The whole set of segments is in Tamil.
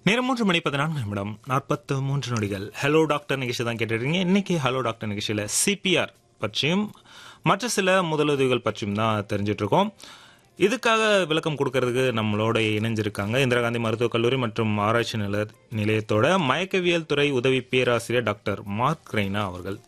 நேரம் மூன்று மணி பதினான்கு நிமிடம் நாற்பத்து மூன்று நொடிகள் ஹலோ டாக்டர் நிகழ்ச்சி தான் கேட்டுருக்கீங்க இன்னைக்கு ஹலோ டாக்டர் நிகழ்ச்சியில் சிபிஆர் பற்றியும் மற்ற சில முதலுதவிகள் பற்றியும் தான் தெரிஞ்சிட்டு இருக்கோம் இதுக்காக விளக்கம் கொடுக்கறதுக்கு நம்மளோட இணைஞ்சிருக்காங்க இந்திரா காந்தி மருத்துவக் கல்லூரி மற்றும் ஆராய்ச்சி நில நிலையத்தோட மயக்கவியல் துறை உதவி பேராசிரியர் டாக்டர் மார்க் ரெய்னா அவர்கள்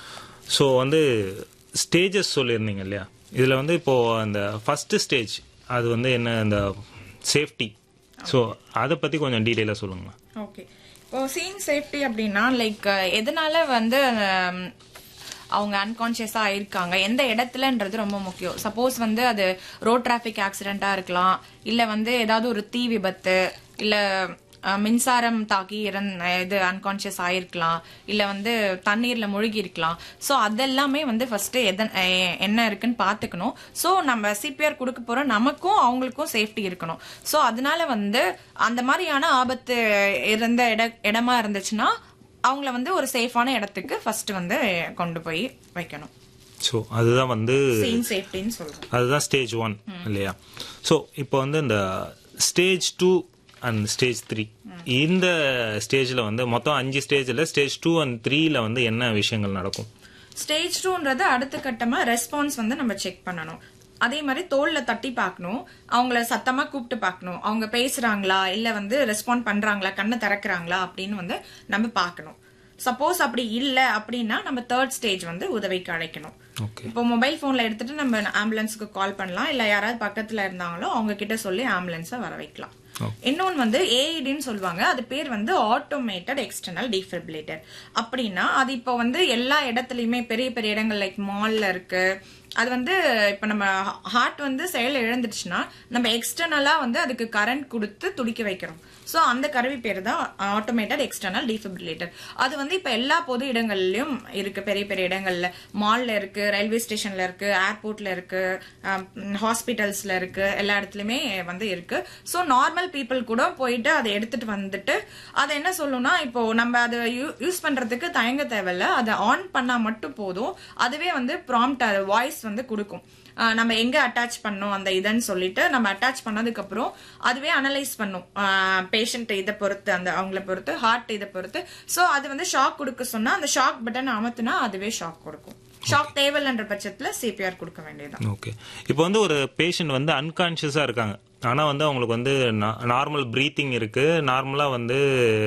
ஸோ வந்து ஸ்டேஜஸ் சொல்லியிருந்தீங்க இல்லையா இதில் வந்து இப்போது அந்த ஃபஸ்ட்டு ஸ்டேஜ் அது வந்து என்ன அந்த சேஃப்டி ஸோ அதை பற்றி கொஞ்சம் டீட்டெயிலாக சொல்லுங்களேன் ஓகே இப்போ சீன் சேஃப்டி அப்படின்னா லைக் எதனால வந்து ஹம், அவங்க அன்கான்சியஸா இருக்காங்க எந்த இடத்துலன்றது ரொம்ப முக்கியம் சப்போஸ் வந்து அது ரோட் டிராஃபிக் ஆக்சிடென்ட்டா இருக்கலாம் இல்ல வந்து ஏதாவது ஒரு தீ விபத்து இல்ல அஹ், மின்சாரம் தாக்கி இறந்த இது அன்கான்சியஸ் ஆயிருக்கலாம் இல்ல வந்து தண்ணீர்ல முழுகி இருக்கலாம் ஸோ அதெல்லாமே வந்து ஃபர்ஸ்ட் எதன் அஹ், என்ன இருக்குன்னு பாத்துக்கணும் ஸோ நம்ம சிபிஆர் கொடுக்க போறோம் நமக்கும் அவங்களுக்கும் சேஃப்டி இருக்கணும் ஸோ அதனால வந்து அந்த மாதிரியான ஆபத்து இருந்த இட இடமா இருந்துச்சுன்னா அவங்கள வந்து ஒரு சேஃபான இடத்துக்கு ஃபர்ஸ்ட் வந்து கொண்டு போய் வைக்கணும் ஸோ அதுதான் வந்து சீன் சேஃப்டின்னு சொல்றோம் அதுதான் ஸ்டேஜ் ஒன் இல்லையா ஸோ இப்போ வந்து இந்த stage two and stage three இந்த ஸ்டேஜில் வந்து மொத்தம் அஞ்சு ஸ்டேஜில் ஸ்டேஜ் டூ அண்ட் த்ரீல வந்து என்ன விஷயங்கள் நடக்கும் ஸ்டேஜ் டூன்றது அடுத்த கட்டமா ரெஸ்பான்ஸ் வந்து நம்ம செக் பண்ணணும் அதே மாதிரி தோல்ல தட்டி பார்க்கணும் அவங்கள சத்தமா கூப்பிட்டு பார்க்கணும் அவங்க பேசுறாங்களா இல்ல வந்து ரெஸ்பாண்ட் பண்றாங்களா கண்ணை திறக்கிறாங்களா அப்படின்னு வந்து நம்ம பார்க்கணும் சப்போஸ் அப்படி இல்ல அப்படின்னா நம்ம தேர்ட் ஸ்டேஜ் வந்து உதவிக்கு அழைக்கணும் ஓகே இப்போ மொபைல் போன்ல எடுத்துட்டு நம்ம ஆம்புலன்ஸ்க்கு கால் பண்ணலாம் இல்ல யாராவது பக்கத்துல இருந்தாங்களோ அவங்க கிட்ட சொல்லி ஆம்புலன்ஸை வர வைக்கலாம் இன்னொன்னு வந்து ஏஇடின்னு சொல்லுவாங்க அது பேர் வந்து ஆட்டோமேட்டட் எக்ஸ்டர்னல் டிஃபிபிலேட்டர் அப்படின்னா அது இப்போ வந்து எல்லா இடத்துலயுமே பெரிய பெரிய இடங்கள் லைக் மால்ல இருக்கு அது வந்து இப்ப நம்ம ஹார்ட் வந்து செயல் இழந்துடுச்சுன்னா நம்ம எக்ஸ்டர்னலா வந்து அதுக்கு கரண்ட் கொடுத்து துடிக்க வைக்கிறோம் சோ அந்த கருவி பேர் தான் ஆட்டோமேட்டட் எக்ஸ்டர்னல் டிஃபிபிலேட்டர் அது வந்து இப்ப எல்லா பொது இடங்கள்லயும் இருக்கு பெரிய பெரிய இடங்கள்ல மால்ல இருக்கு ரயில்வே ஸ்டேஷன்ல இருக்கு ஏர்போர்ட்ல இருக்கு ஹாஸ்பிட்டல்ஸ்ல இருக்கு எல்லா இடத்துலயுமே வந்து இருக்கு சோ நார்மல் பீப்புள் கூட போயிட்டு அதை எடுத்துட்டு வந்துட்டு அதை என்ன சொல்லணும்னா இப்போ நம்ம அதை யூஸ் பண்றதுக்கு தயங்க தேவையில்ல அதை ஆன் பண்ணா மட்டும் போதும் அதுவே வந்து ப்ராம்ப்ட் வாய்ஸ் வந்து கொடுக்கும் ஆஹ் நம்ம எங்க அட்டாச் பண்ணோம் அந்த இதன்னு சொல்லிட்டு நம்ம அட்டாச் பண்ணதுக்கு அப்புறம் அதுவே அனலைஸ் பண்ணும் பேஷண்ட் இதை பொறுத்து அந்த அவங்கள பொறுத்து ஹார்ட் இதை பொறுத்து சோ அது வந்து ஷாக் கொடுக்க சொன்னா அந்த ஷாக் பட்டன் அமத்துனா அதுவே ஷாக் கொடுக்கும் ஷாக் தேவையில்லைன்ற பட்சத்துல சிபிஆர் கொடுக்க வேண்டியதுதான் ஓகே இப்போ வந்து ஒரு பேஷண்ட் வந்து அன்கான்ஷியஸாக இருக்காங்க ஆனால் வந்து அவங்களுக்கு வந்து நார்மல் ப்ரீத்திங் இருக்கு நார்மலாக வந்து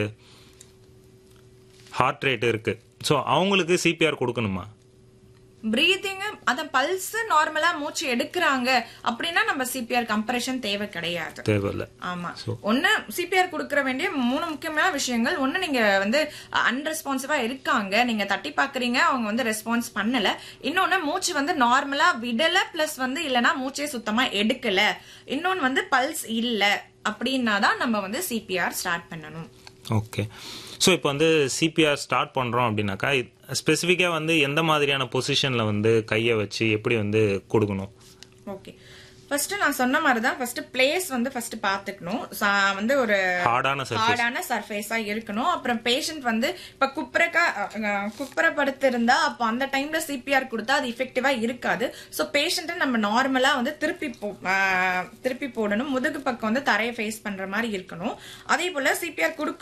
ஹார்ட் ரேட் இருக்கு ஸோ அவங்களுக்கு சிபிஆர் கொடுக்கணுமா பிரீதிங் அத பல்ஸ் நார்மலா மூச்சு எடுக்கிறாங்க அப்படின்னா நம்ம சிபிஆர் கம்ப்ரெஷன் தேவை கிடையாது தேவையில்ல ஆமா ஒண்ணு சிபிஆர் கொடுக்கற வேண்டிய மூணு முக்கியமான விஷயங்கள் ஒண்ணு நீங்க வந்து அன்ரெஸ்பான்சிவா இருக்காங்க நீங்க தட்டி பாக்குறீங்க அவங்க வந்து ரெஸ்பான்ஸ் பண்ணல இன்னொன்னு மூச்சு வந்து நார்மலா விடல பிளஸ் வந்து இல்லனா மூச்சே சுத்தமா எடுக்கல இன்னொன்னு வந்து பல்ஸ் இல்ல அப்படின்னா தான் நம்ம வந்து சிபிஆர் ஸ்டார்ட் பண்ணணும் ஓகே ஸோ இப்போ வந்து சிபிஆர் ஸ்டார்ட் பண்ணுறோம் அப்படின்னாக்கா ஸ்பெசிஃபிக்காக வந்து எந்த மாதிரியான பொசிஷனில் வந்து கையை வச்சு எப்படி வந்து கொடுக்கணும் ஓகே ஃபர்ஸ்ட் நான் சொன்ன மாதிரி தான் ஃபர்ஸ்ட் பிளேஸ் வந்து ஃபர்ஸ்ட் பாத்துக்கணும் சா- வந்து ஒரு ஹார்டான சர்ஃபேஸ் ஹார்டான சர்ஃபேஸா இருக்கணும் அப்புறம் பேஷண்ட் வந்து இப்ப குப்புறக்கா அஹ், குப்புறப்படுத்து இருந்தா அப்போ அந்த டைம்ல சிபிஆர் கொடுத்தா அது இஃபெக்டிவா இருக்காது சோ பேஷண்ட்டை நம்ம நார்மலா வந்து திருப்பி போ- அஹ், திருப்பி போடணும் முதுகு பக்கம் வந்து தரையை ஃபேஸ் பண்ற மாதிரி இருக்கணும் அதே போல சிபிஆர் கொடுக்க